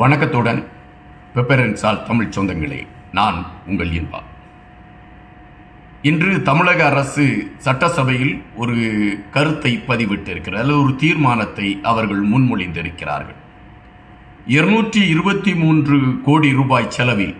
வணக்கத்துடன் பெப்பரன்சால் தமிழ் சொந்தங்களே நான் உங்கள் இன்பா இன்று தமிழக அரசு சட்டசபையில் ஒரு கருத்தை பதிவிட்டிருக்கிறார் அல்லது ஒரு தீர்மானத்தை அவர்கள் முன்மொழிந்திருக்கிறார்கள் இருநூற்றி இருபத்தி மூன்று கோடி ரூபாய் செலவில்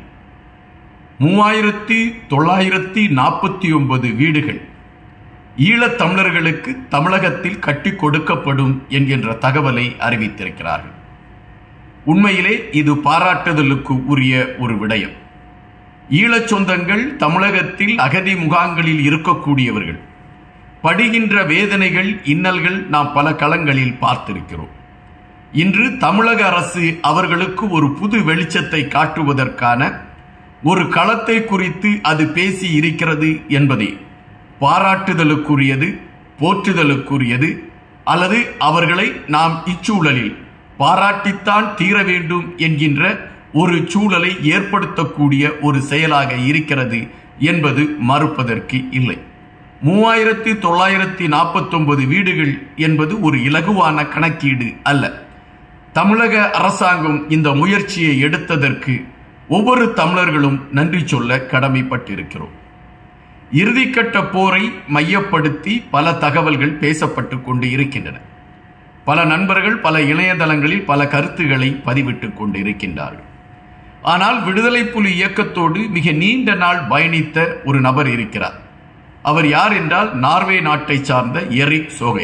மூவாயிரத்தி தொள்ளாயிரத்தி நாற்பத்தி ஒன்பது வீடுகள் ஈழத் தமிழர்களுக்கு தமிழகத்தில் கட்டி கொடுக்கப்படும் என்கின்ற தகவலை அறிவித்திருக்கிறார்கள் உண்மையிலே இது பாராட்டுதலுக்கு உரிய ஒரு விடயம் ஈழச் சொந்தங்கள் தமிழகத்தில் அகதி முகாம்களில் இருக்கக்கூடியவர்கள் படுகின்ற வேதனைகள் இன்னல்கள் நாம் பல களங்களில் பார்த்திருக்கிறோம் இன்று தமிழக அரசு அவர்களுக்கு ஒரு புது வெளிச்சத்தை காட்டுவதற்கான ஒரு களத்தை குறித்து அது பேசி இருக்கிறது என்பதை பாராட்டுதலுக்குரியது போற்றுதலுக்குரியது அல்லது அவர்களை நாம் இச்சூழலில் பாராட்டித்தான் தீர வேண்டும் என்கின்ற ஒரு சூழலை ஏற்படுத்தக்கூடிய ஒரு செயலாக இருக்கிறது என்பது மறுப்பதற்கு இல்லை மூவாயிரத்தி தொள்ளாயிரத்தி நாற்பத்தொன்பது வீடுகள் என்பது ஒரு இலகுவான கணக்கீடு அல்ல தமிழக அரசாங்கம் இந்த முயற்சியை எடுத்ததற்கு ஒவ்வொரு தமிழர்களும் நன்றி சொல்ல கடமைப்பட்டிருக்கிறோம் இறுதிக்கட்ட போரை மையப்படுத்தி பல தகவல்கள் பேசப்பட்டு கொண்டு இருக்கின்றன பல நண்பர்கள் பல இணையதளங்களில் பல கருத்துக்களை பதிவிட்டுக் கொண்டு இருக்கின்றார்கள் ஆனால் விடுதலை புலி இயக்கத்தோடு மிக நீண்ட நாள் பயணித்த ஒரு நபர் இருக்கிறார் அவர் யார் என்றால் நார்வே நாட்டை சார்ந்த எரிக் சோகே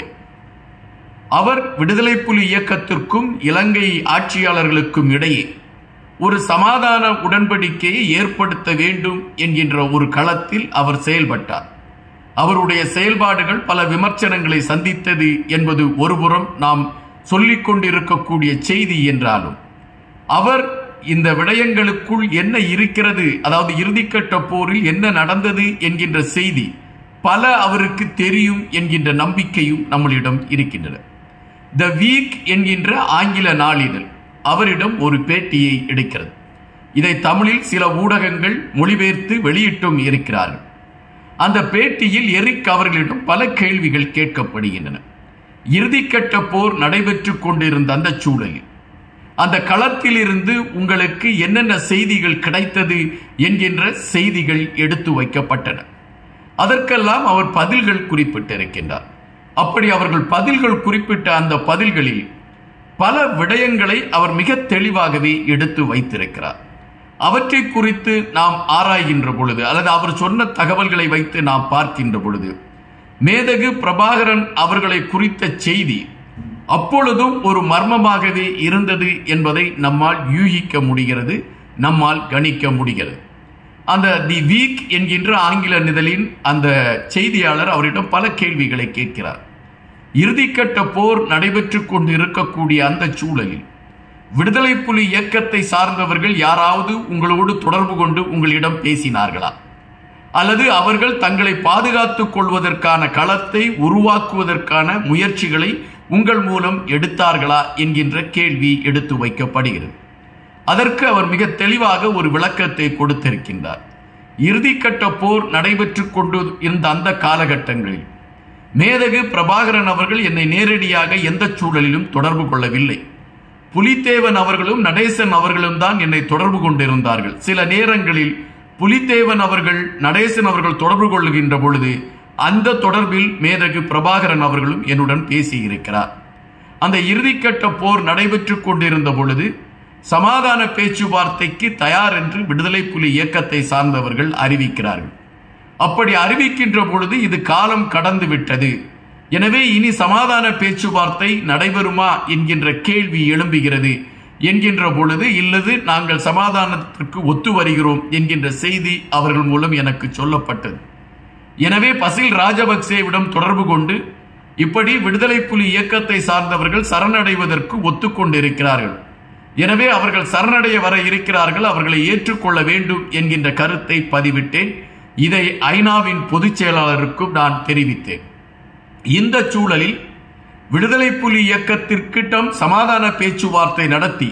அவர் விடுதலை புலி இயக்கத்திற்கும் இலங்கை ஆட்சியாளர்களுக்கும் இடையே ஒரு சமாதான உடன்படிக்கையை ஏற்படுத்த வேண்டும் என்கின்ற ஒரு களத்தில் அவர் செயல்பட்டார் அவருடைய செயல்பாடுகள் பல விமர்சனங்களை சந்தித்தது என்பது ஒருபுறம் நாம் சொல்லிக் கொண்டிருக்கக்கூடிய செய்தி என்றாலும் அவர் இந்த விடயங்களுக்குள் என்ன இருக்கிறது அதாவது இறுதிக்கட்ட போரில் என்ன நடந்தது என்கின்ற செய்தி பல அவருக்கு தெரியும் என்கின்ற நம்பிக்கையும் நம்மளிடம் இருக்கின்றன த வீக் என்கின்ற ஆங்கில நாளிதழ் அவரிடம் ஒரு பேட்டியை எடுக்கிறது இதை தமிழில் சில ஊடகங்கள் மொழிபெயர்த்து வெளியிட்டும் இருக்கிறார்கள் அந்த பேட்டியில் எரிக் அவர்களிடம் பல கேள்விகள் கேட்கப்படுகின்றன இறுதிக்கட்ட போர் நடைபெற்று கொண்டிருந்த அந்த சூழலில் அந்த களத்திலிருந்து உங்களுக்கு என்னென்ன செய்திகள் கிடைத்தது என்கின்ற செய்திகள் எடுத்து வைக்கப்பட்டன அதற்கெல்லாம் அவர் பதில்கள் குறிப்பிட்டிருக்கின்றார் அப்படி அவர்கள் பதில்கள் குறிப்பிட்ட அந்த பதில்களில் பல விடயங்களை அவர் மிக தெளிவாகவே எடுத்து வைத்திருக்கிறார் அவற்றை குறித்து நாம் ஆராய்கின்ற பொழுது அல்லது அவர் சொன்ன தகவல்களை வைத்து நாம் பார்க்கின்ற பொழுது மேதகு பிரபாகரன் அவர்களை குறித்த செய்தி அப்பொழுதும் ஒரு மர்மமாகவே இருந்தது என்பதை நம்மால் யூகிக்க முடிகிறது நம்மால் கணிக்க முடிகிறது அந்த தி வீக் என்கின்ற ஆங்கில நிதழின் அந்த செய்தியாளர் அவரிடம் பல கேள்விகளை கேட்கிறார் இறுதிக்கட்ட போர் நடைபெற்று கொண்டு இருக்கக்கூடிய அந்த சூழலில் விடுதலை புலி இயக்கத்தை சார்ந்தவர்கள் யாராவது உங்களோடு தொடர்பு கொண்டு உங்களிடம் பேசினார்களா அல்லது அவர்கள் தங்களை பாதுகாத்துக் கொள்வதற்கான களத்தை உருவாக்குவதற்கான முயற்சிகளை உங்கள் மூலம் எடுத்தார்களா என்கின்ற கேள்வி எடுத்து வைக்கப்படுகிறது அதற்கு அவர் மிக தெளிவாக ஒரு விளக்கத்தை கொடுத்திருக்கின்றார் இறுதிக்கட்ட போர் நடைபெற்று கொண்டு இருந்த அந்த காலகட்டங்களில் மேதகு பிரபாகரன் அவர்கள் என்னை நேரடியாக எந்த சூழலிலும் தொடர்பு கொள்ளவில்லை புலித்தேவன் அவர்களும் நடேசன் அவர்களும் தான் என்னை தொடர்பு கொண்டிருந்தார்கள் சில நேரங்களில் புலித்தேவன் அவர்கள் நடேசன் அவர்கள் தொடர்பு கொள்ளுகின்ற பொழுது அந்த தொடர்பில் மேதகு பிரபாகரன் அவர்களும் என்னுடன் பேசியிருக்கிறார் அந்த இறுதிக்கட்ட போர் நடைபெற்று கொண்டிருந்த பொழுது சமாதான பேச்சுவார்த்தைக்கு தயார் என்று விடுதலை புலி இயக்கத்தை சார்ந்தவர்கள் அறிவிக்கிறார்கள் அப்படி அறிவிக்கின்ற பொழுது இது காலம் கடந்து விட்டது எனவே இனி சமாதான பேச்சுவார்த்தை நடைபெறுமா என்கின்ற கேள்வி எழும்புகிறது என்கின்ற பொழுது இல்லது நாங்கள் சமாதானத்திற்கு ஒத்து வருகிறோம் என்கின்ற செய்தி அவர்கள் மூலம் எனக்கு சொல்லப்பட்டது எனவே பசில் ராஜபக்சேவிடம் தொடர்பு கொண்டு இப்படி விடுதலை புலி இயக்கத்தை சார்ந்தவர்கள் சரணடைவதற்கு ஒத்துக்கொண்டிருக்கிறார்கள் எனவே அவர்கள் சரணடைய வர இருக்கிறார்கள் அவர்களை ஏற்றுக்கொள்ள வேண்டும் என்கின்ற கருத்தை பதிவிட்டேன் இதை ஐநாவின் பொதுச் செயலாளருக்கும் நான் தெரிவித்தேன் இந்த சூழலில் விடுதலை புலி இயக்கத்திற்கிட்டம் சமாதான பேச்சுவார்த்தை நடத்தி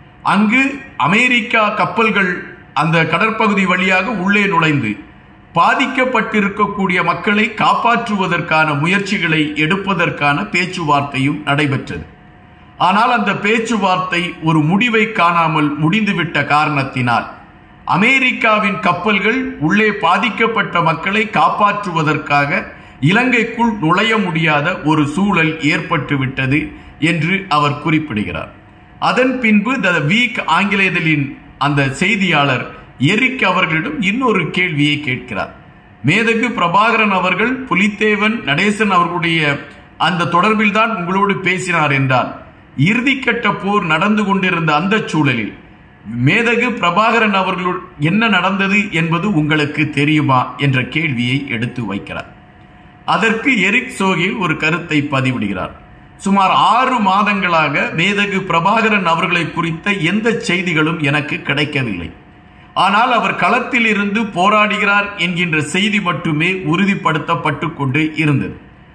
அங்கு அமெரிக்கா கப்பல்கள் அந்த கடற்பகுதி வழியாக உள்ளே நுழைந்து பாதிக்கப்பட்டிருக்கக்கூடிய மக்களை காப்பாற்றுவதற்கான முயற்சிகளை எடுப்பதற்கான பேச்சுவார்த்தையும் நடைபெற்றது ஆனால் அந்த பேச்சுவார்த்தை ஒரு முடிவை காணாமல் முடிந்துவிட்ட காரணத்தினால் அமெரிக்காவின் கப்பல்கள் உள்ளே பாதிக்கப்பட்ட மக்களை காப்பாற்றுவதற்காக இலங்கைக்குள் நுழைய முடியாத ஒரு சூழல் ஏற்பட்டு விட்டது என்று அவர் குறிப்பிடுகிறார் அதன் பின்பு த வீக் ஆங்கிலேயர்களின் அந்த செய்தியாளர் எரிக் அவர்களிடம் இன்னொரு கேள்வியை கேட்கிறார் மேதகு பிரபாகரன் அவர்கள் புலித்தேவன் நடேசன் அவர்களுடைய அந்த தொடர்பில் தான் உங்களோடு பேசினார் என்றால் இறுதிக்கட்ட போர் நடந்து கொண்டிருந்த அந்த சூழலில் மேதகு பிரபாகரன் அவர்களோடு என்ன நடந்தது என்பது உங்களுக்கு தெரியுமா என்ற கேள்வியை எடுத்து வைக்கிறார் அதற்கு எரிக் சோகில் ஒரு கருத்தை பதிவிடுகிறார் சுமார் ஆறு மாதங்களாக மேதகு பிரபாகரன் அவர்களை குறித்த எந்த செய்திகளும் எனக்கு கிடைக்கவில்லை ஆனால் அவர் களத்தில் இருந்து போராடுகிறார் என்கின்ற செய்தி மட்டுமே உறுதிப்படுத்தப்பட்டு கொண்டு இருந்தது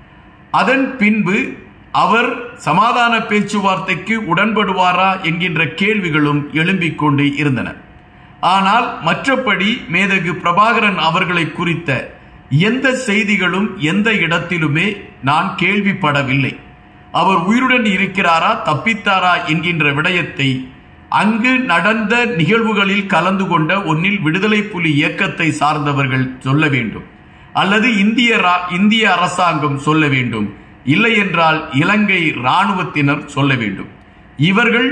அதன் பின்பு அவர் சமாதான பேச்சுவார்த்தைக்கு உடன்படுவாரா என்கின்ற கேள்விகளும் எழும்பிக் கொண்டு இருந்தன ஆனால் மற்றபடி மேதகு பிரபாகரன் அவர்களை குறித்த எந்த செய்திகளும் எந்த இடத்திலுமே நான் கேள்விப்படவில்லை அவர் உயிருடன் இருக்கிறாரா தப்பித்தாரா என்கின்ற விடயத்தை அங்கு நடந்த நிகழ்வுகளில் கலந்து கொண்ட ஒன்னில் விடுதலை புலி இயக்கத்தை சார்ந்தவர்கள் சொல்ல வேண்டும் அல்லது இந்திய இந்திய அரசாங்கம் சொல்ல வேண்டும் இல்லை என்றால் இலங்கை இராணுவத்தினர் சொல்ல வேண்டும் இவர்கள்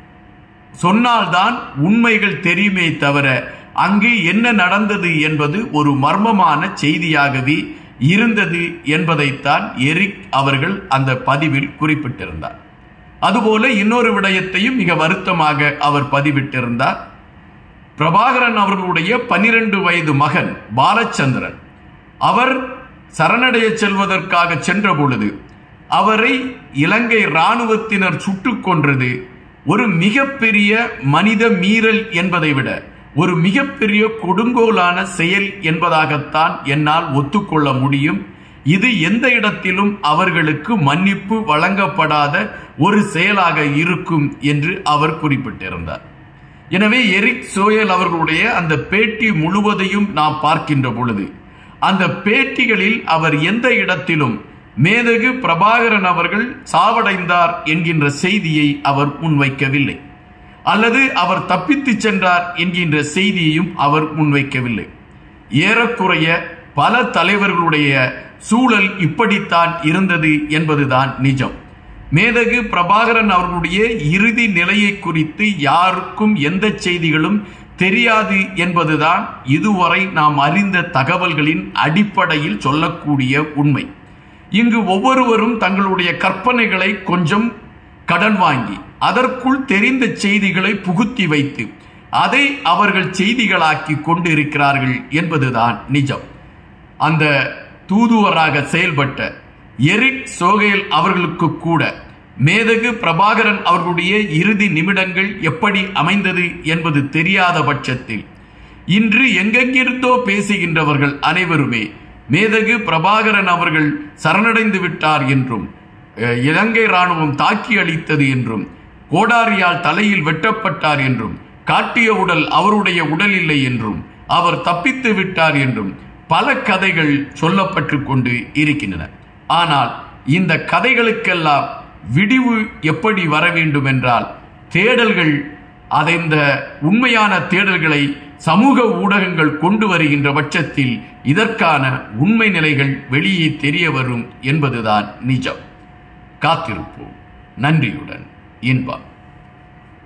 சொன்னால்தான் உண்மைகள் தெரியுமே தவிர அங்கு என்ன நடந்தது என்பது ஒரு மர்மமான செய்தியாகவே இருந்தது என்பதைத்தான் எரிக் அவர்கள் அந்த பதிவில் குறிப்பிட்டிருந்தார் அதுபோல இன்னொரு விடயத்தையும் மிக வருத்தமாக அவர் பதிவிட்டிருந்தார் பிரபாகரன் அவர்களுடைய பனிரெண்டு வயது மகன் பாலச்சந்திரன் அவர் சரணடைய செல்வதற்காக சென்ற பொழுது அவரை இலங்கை இராணுவத்தினர் சுட்டுக் கொன்றது ஒரு மிகப்பெரிய மனித மீறல் என்பதை விட ஒரு மிகப்பெரிய கொடுங்கோலான செயல் என்பதாகத்தான் என்னால் ஒத்துக்கொள்ள முடியும் இது எந்த இடத்திலும் அவர்களுக்கு மன்னிப்பு வழங்கப்படாத ஒரு செயலாக இருக்கும் என்று அவர் குறிப்பிட்டிருந்தார் எனவே எரிக் சோயல் அவர்களுடைய அந்த பேட்டி முழுவதையும் நாம் பார்க்கின்ற பொழுது அந்த பேட்டிகளில் அவர் எந்த இடத்திலும் மேதகு பிரபாகரன் அவர்கள் சாவடைந்தார் என்கின்ற செய்தியை அவர் முன்வைக்கவில்லை அல்லது அவர் தப்பித்து சென்றார் என்கின்ற செய்தியையும் அவர் முன்வைக்கவில்லை ஏறக்குறைய பல தலைவர்களுடைய சூழல் இப்படித்தான் இருந்தது என்பதுதான் நிஜம் மேதகு பிரபாகரன் அவர்களுடைய இறுதி நிலையை குறித்து யாருக்கும் எந்த செய்திகளும் தெரியாது என்பதுதான் இதுவரை நாம் அறிந்த தகவல்களின் அடிப்படையில் சொல்லக்கூடிய உண்மை இங்கு ஒவ்வொருவரும் தங்களுடைய கற்பனைகளை கொஞ்சம் கடன் வாங்கி அதற்குள் தெரிந்த செய்திகளை புகுத்தி வைத்து அதை அவர்கள் செய்திகளாக்கி கொண்டிருக்கிறார்கள் என்பதுதான் நிஜம் அந்த தூதுவராக செயல்பட்ட எரிக் சோகேல் அவர்களுக்கு கூட மேதகு பிரபாகரன் அவர்களுடைய இறுதி நிமிடங்கள் எப்படி அமைந்தது என்பது தெரியாத பட்சத்தில் இன்று எங்கெங்கிருந்தோ பேசுகின்றவர்கள் அனைவருமே மேதகு பிரபாகரன் அவர்கள் சரணடைந்து விட்டார் என்றும் இலங்கை ராணுவம் தாக்கி அளித்தது என்றும் கோடாரியால் தலையில் வெட்டப்பட்டார் என்றும் காட்டிய உடல் அவருடைய உடல் இல்லை என்றும் அவர் தப்பித்து விட்டார் என்றும் பல கதைகள் சொல்லப்பட்டு கொண்டு இருக்கின்றன ஆனால் இந்த கதைகளுக்கெல்லாம் விடிவு எப்படி வர வேண்டும் என்றால் தேடல்கள் அதை இந்த உண்மையான தேடல்களை சமூக ஊடகங்கள் கொண்டு வருகின்ற பட்சத்தில் இதற்கான உண்மை நிலைகள் வெளியே தெரிய வரும் என்பதுதான் நிஜம் காத்திருப்போம் நன்றியுடன் இன்பம்